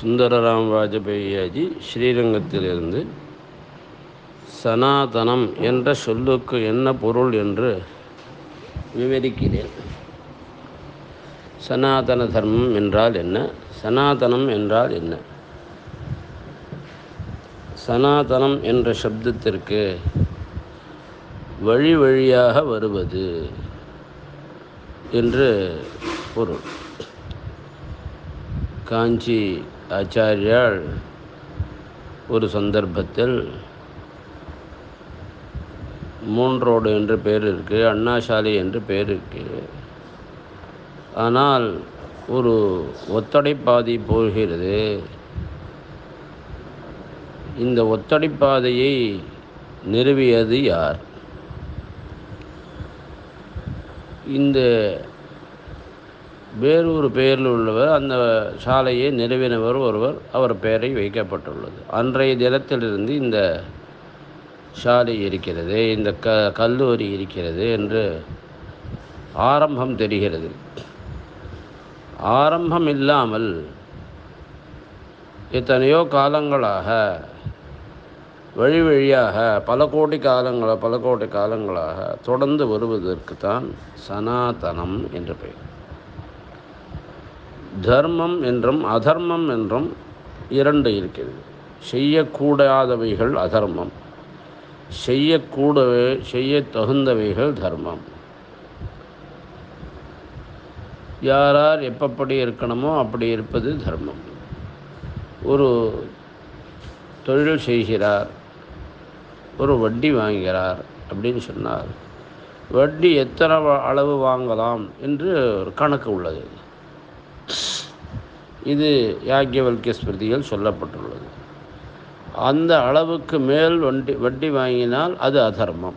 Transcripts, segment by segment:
சுந்தரராம் வாஜபேயியாஜி ஸ்ரீரங்கத்திலிருந்து சனாதனம் என்ற சொல்லுக்கு என்ன பொருள் என்று விவரிக்கிறேன் சனாதன தர்மம் என்றால் என்ன சனாதனம் என்றால் என்ன சனாதனம் என்ற சப்தத்திற்கு வழி வழியாக வருவது என்று பொருள் காஞ்சி ஆச்சாரியால் ஒரு சந்தர்ப்பத்தில் மூன்றோடு என்று பேர் இருக்குது அண்ணாசாலை என்று பேர் இருக்குது ஆனால் ஒரு ஒத்தடைப்பாதை போகிறது இந்த ஒத்தடைப்பாதையை நிறுவியது யார் இந்த வேறொரு பெயரில் உள்ளவர் அந்த சாலையை நிறுவினவர் ஒருவர் அவர் பெயரை வைக்கப்பட்டுள்ளது அன்றைய தினத்திலிருந்து இந்த சாலை இருக்கிறது இந்த க கல்லூரி இருக்கிறது என்று ஆரம்பம் தெரிகிறது ஆரம்பம் இல்லாமல் எத்தனையோ காலங்களாக வழி வழியாக பல கோடி காலங்கள பல கோடி காலங்களாக தொடர்ந்து வருவதற்கு தான் சனாதனம் என்று பெயர் தர்மம் என்றும் அதர்மம் என்றும் இரண்டு இருக்கிறது செய்யக்கூடாதவைகள் அதர்மம் செய்யக்கூடவே செய்ய தகுந்தவைகள் தர்மம் யார் யார் எப்பப்படி இருக்கணுமோ அப்படி இருப்பது தர்மம் ஒரு தொழில் செய்கிறார் ஒரு வட்டி வாங்குகிறார் அப்படின்னு சொன்னார் வட்டி எத்தனை அளவு வாங்கலாம் என்று ஒரு கணக்கு உள்ளது இது யாக்கியவல்கிய ஸ்மிருதியில் சொல்லப்பட்டுள்ளது அந்த அளவுக்கு மேல் வண்டி வட்டி வாங்கினால் அது அதர்மம்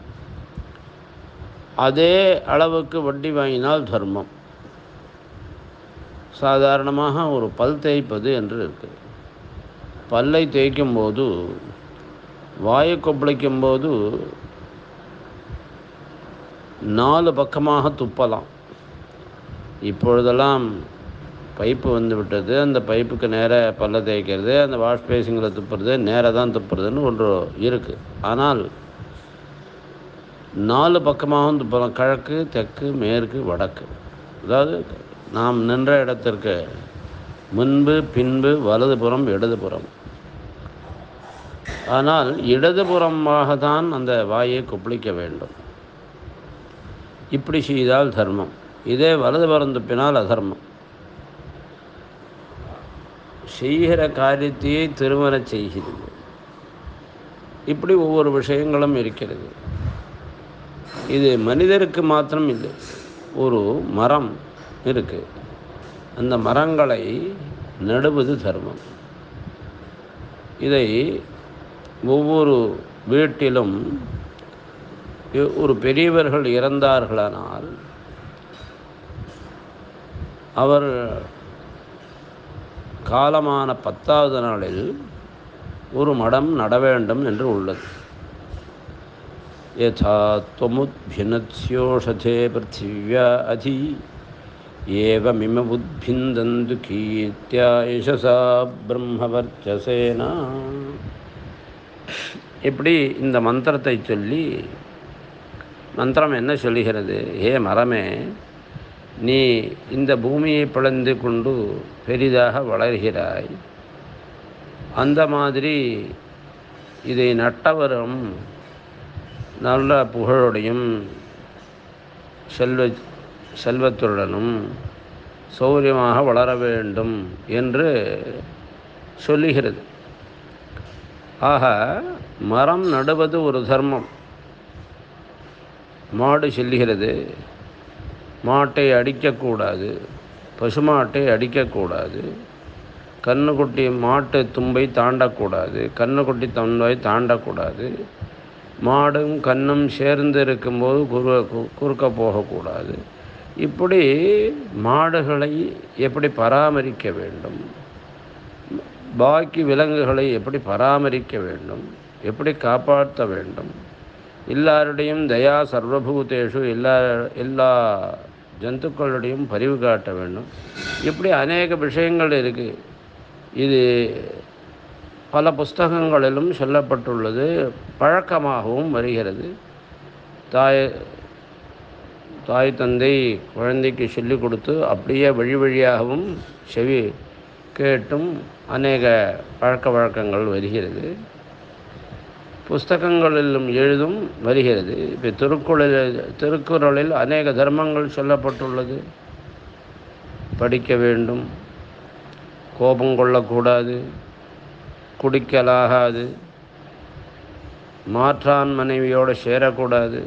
அதே அளவுக்கு வட்டி வாங்கினால் தர்மம் சாதாரணமாக ஒரு பல் தேய்ப்பது என்று இருக்குது பல்லை தேய்க்கும் போது வாயை கொப்பளிக்கும் போது நாலு பக்கமாக துப்பலாம் இப்பொழுதெல்லாம் பைப்பு வந்து விட்டது அந்த பைப்புக்கு நேராக பல்ல தேய்க்கிறது அந்த வாஷ் பேசிங்கில் துப்புறது நேராக தான் துப்புறதுன்னு ஒன்று இருக்குது ஆனால் நாலு பக்கமாகவும் துப்பலாம் கிழக்கு தெற்கு மேற்கு வடக்கு அதாவது நாம் நின்ற இடத்திற்கு முன்பு பின்பு வலதுபுறம் இடதுபுறம் ஆனால் இடதுபுறமாக தான் அந்த வாயை கொப்பளிக்க வேண்டும் இப்படி செய்தால் தர்மம் இதே வலதுபுறம் துப்பினால் அதர்மம் செய்கிற காரியத்தையே திருமணச் செய்கிறது இப்படி ஒவ்வொரு விஷயங்களும் இருக்கிறது இது மனிதருக்கு மாத்திரம் இல்லை ஒரு மரம் இருக்குது அந்த மரங்களை நடுவது தர்மம் இதை ஒவ்வொரு வீட்டிலும் ஒரு பெரியவர்கள் இறந்தார்களானால் அவர் காலமான பத்தாவது நாளில் ஒரு மடம் நட வேண்டும் என்று உள்ளது யதா त्वमुद्भिनत्स्योषधे पृथिव्या अधि एवमिम उद्भिन्दन्तु कीर्त्या यशसा பிரம்மவர்ச்சசேனா இப்படி இந்த மந்திரத்தை சொல்லி மந்திரம் என்ன சொல்லுகிறது ஏ மரமே நீ இந்த பூமியை பிளந்து கொண்டு பெரிதாக வளர்கிறாய் அந்த மாதிரி இதை நட்டவரும் நல்ல புகழோடையும் செல்வ செல்வத்துடனும் சௌரியமாக வளர வேண்டும் என்று சொல்லுகிறது ஆக மரம் நடுவது ஒரு தர்மம் மாடு செல்லுகிறது மாட்டை அடிக்கக்கூடாது பசுமாட்டை அடிக்கக்கூடாது கண்ணுக்குட்டி மாட்டு தும்பை தாண்டக்கூடாது கண்ணுக்குட்டி தும்பை தாண்டக்கூடாது மாடும் கண்ணும் சேர்ந்து இருக்கும்போது குறு குறுக்க போகக்கூடாது இப்படி மாடுகளை எப்படி பராமரிக்க வேண்டும் பாக்கி விலங்குகளை எப்படி பராமரிக்க வேண்டும் எப்படி காப்பாற்ற வேண்டும் எல்லாருடையும் தயா சர்வபூதேஷு எல்லா எல்லா ஜந்துக்களுடையும் பரிவு காட்ட வேண்டும் இப்படி அநேக விஷயங்கள் இருக்குது இது பல புஸ்தகங்களிலும் சொல்லப்பட்டுள்ளது பழக்கமாகவும் வருகிறது தாய் தாய் தந்தை குழந்தைக்கு சொல்லிக் கொடுத்து அப்படியே வழி வழியாகவும் செவி கேட்டும் அநேக பழக்க வழக்கங்கள் வருகிறது புஸ்தகங்களிலும் எழுதும் வருகிறது இப்போ திருக்குறளில் திருக்குறளில் அநேக தர்மங்கள் சொல்லப்பட்டுள்ளது படிக்க வேண்டும் கோபம் கொள்ளக்கூடாது குடிக்கலாகாது மாற்றான் மனைவியோடு சேரக்கூடாது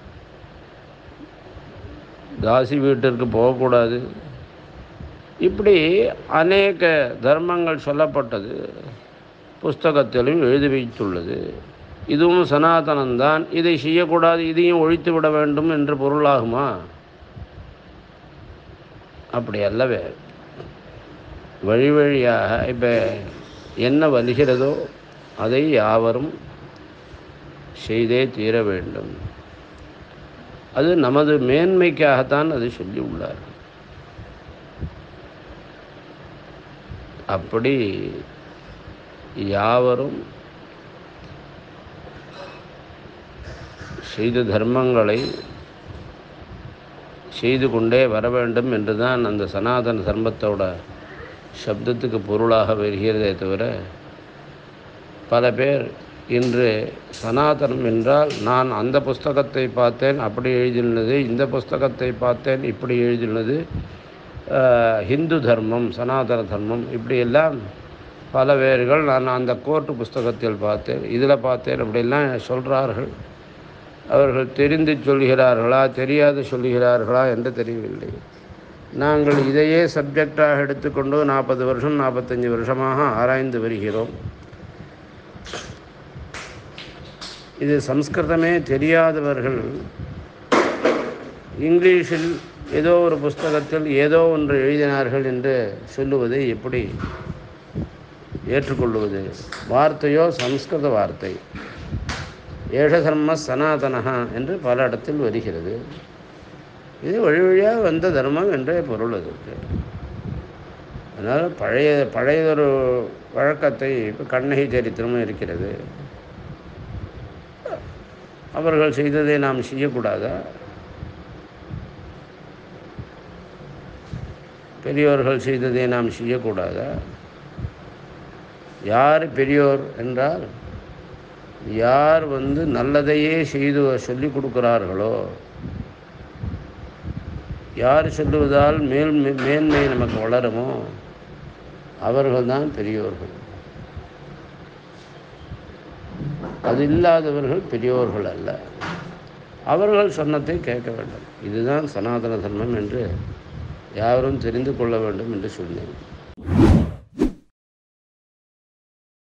தாசி வீட்டிற்கு போகக்கூடாது இப்படி அநேக தர்மங்கள் சொல்லப்பட்டது புஸ்தகத்திலும் எழுதி வைத்துள்ளது இதுவும் சனாதனம்தான் இதை செய்யக்கூடாது இதையும் ஒழித்து விட வேண்டும் என்று பொருளாகுமா அப்படி அல்லவே வழி வழியாக இப்போ என்ன வருகிறதோ அதை யாவரும் செய்தே தீர வேண்டும் அது நமது மேன்மைக்காகத்தான் அது சொல்லி உள்ளார் அப்படி யாவரும் செய்த தர்மங்களை செய்து கொண்டே வர வேண்டும் என்று தான் அந்த சனாதன தர்மத்தோட சப்தத்துக்கு பொருளாக வருகிறதே தவிர பல பேர் இன்று சனாதனம் என்றால் நான் அந்த புஸ்தகத்தை பார்த்தேன் அப்படி எழுதியுள்ளது இந்த புஸ்தகத்தை பார்த்தேன் இப்படி எழுதியுள்ளது ஹிந்து தர்மம் சனாதன தர்மம் இப்படியெல்லாம் பல பேர்கள் நான் அந்த கோர்ட்டு புஸ்தகத்தில் பார்த்தேன் இதில் பார்த்தேன் அப்படிலாம் சொல்கிறார்கள் அவர்கள் தெரிந்து சொல்கிறார்களா தெரியாது சொல்கிறார்களா என்று தெரியவில்லை நாங்கள் இதையே சப்ஜெக்டாக எடுத்துக்கொண்டு நாற்பது வருஷம் நாற்பத்தஞ்சு வருஷமாக ஆராய்ந்து வருகிறோம் இது சம்ஸ்கிருதமே தெரியாதவர்கள் இங்கிலீஷில் ஏதோ ஒரு புஸ்தகத்தில் ஏதோ ஒன்று எழுதினார்கள் என்று சொல்லுவதை எப்படி ஏற்றுக்கொள்வது வார்த்தையோ சம்ஸ்கிருத வார்த்தை ஏஷ தர்ம சனாதனஹா என்று பல இடத்தில் வருகிறது இது வழி வழியாக வந்த தர்மம் என்றே பொருள் அதுக்கு அதனால் பழைய பழையதொரு வழக்கத்தை இப்போ கண்ணகி சரித்திரமும் இருக்கிறது அவர்கள் செய்ததை நாம் செய்யக்கூடாதா பெரியோர்கள் செய்ததை நாம் செய்யக்கூடாதா யார் பெரியோர் என்றால் யார் வந்து நல்லதையே செய்து சொல்லி கொடுக்கிறார்களோ யார் சொல்லுவதால் மேல் மேன்மை நமக்கு வளருமோ அவர்கள்தான் பெரியோர்கள் அது இல்லாதவர்கள் பெரியோர்கள் அல்ல அவர்கள் சொன்னதை கேட்க வேண்டும் இதுதான் சனாதன தர்மம் என்று யாரும் தெரிந்து கொள்ள வேண்டும் என்று சொன்னேன்